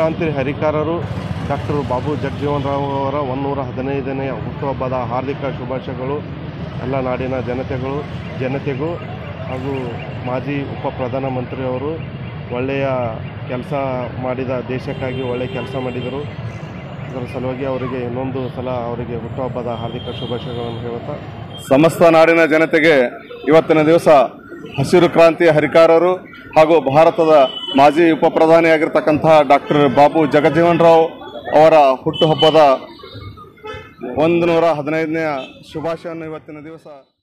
ಕ್ರಾಂತಿ ಹರಿಕಾರರು ಡಾಕ್ಟರ್ ಬಾಬು ಜಗಜೀವನ್ ರಾವ್ ಅವರ ಒಂದೂರ ಹದಿನೈದನೆಯ ಹುಟ್ಟುಹಬ್ಬದ ಹಾರ್ದಿಕ ಶುಭಾಶಯಗಳು ಎಲ್ಲ ನಾಡಿನ ಜನತೆಗಳು ಜನತೆಗೂ ಹಾಗೂ ಮಾಜಿ ಉಪ ಪ್ರಧಾನಮಂತ್ರಿಯವರು ಒಳ್ಳೆಯ ಕೆಲಸ ಮಾಡಿದ ದೇಶಕ್ಕಾಗಿ ಒಳ್ಳೆಯ ಕೆಲಸ ಮಾಡಿದರು ಅದರ ಸಲುವಾಗಿ ಅವರಿಗೆ ಇನ್ನೊಂದು ಸಲ ಅವರಿಗೆ ಹುಟ್ಟುಹಬ್ಬದ ಹಾರ್ದಿಕ ಶುಭಾಶಯಗಳನ್ನು ಹೇಳುತ್ತಾ ಸಮಸ್ತ ನಾಡಿನ ಜನತೆಗೆ ಇವತ್ತಿನ ದಿವಸ ಹಸಿರು ಕ್ರಾಂತಿ ಹರಿಕಾರರು ಹಾಗೂ ಭಾರತದ ಮಾಜಿ ಉಪ ಪ್ರಧಾನಿಯಾಗಿರ್ತಕ್ಕಂತಹ ಡಾಕ್ಟರ್ ಬಾಬು ಜಗಜೀವನ್ ರಾವ್ ಅವರ ಹುಟ್ಟುಹಬ್ಬದ ಒಂದು ನೂರ ಹದಿನೈದನೆಯ ಶುಭಾಶಯವನ್ನು ಇವತ್ತಿನ ದಿವಸ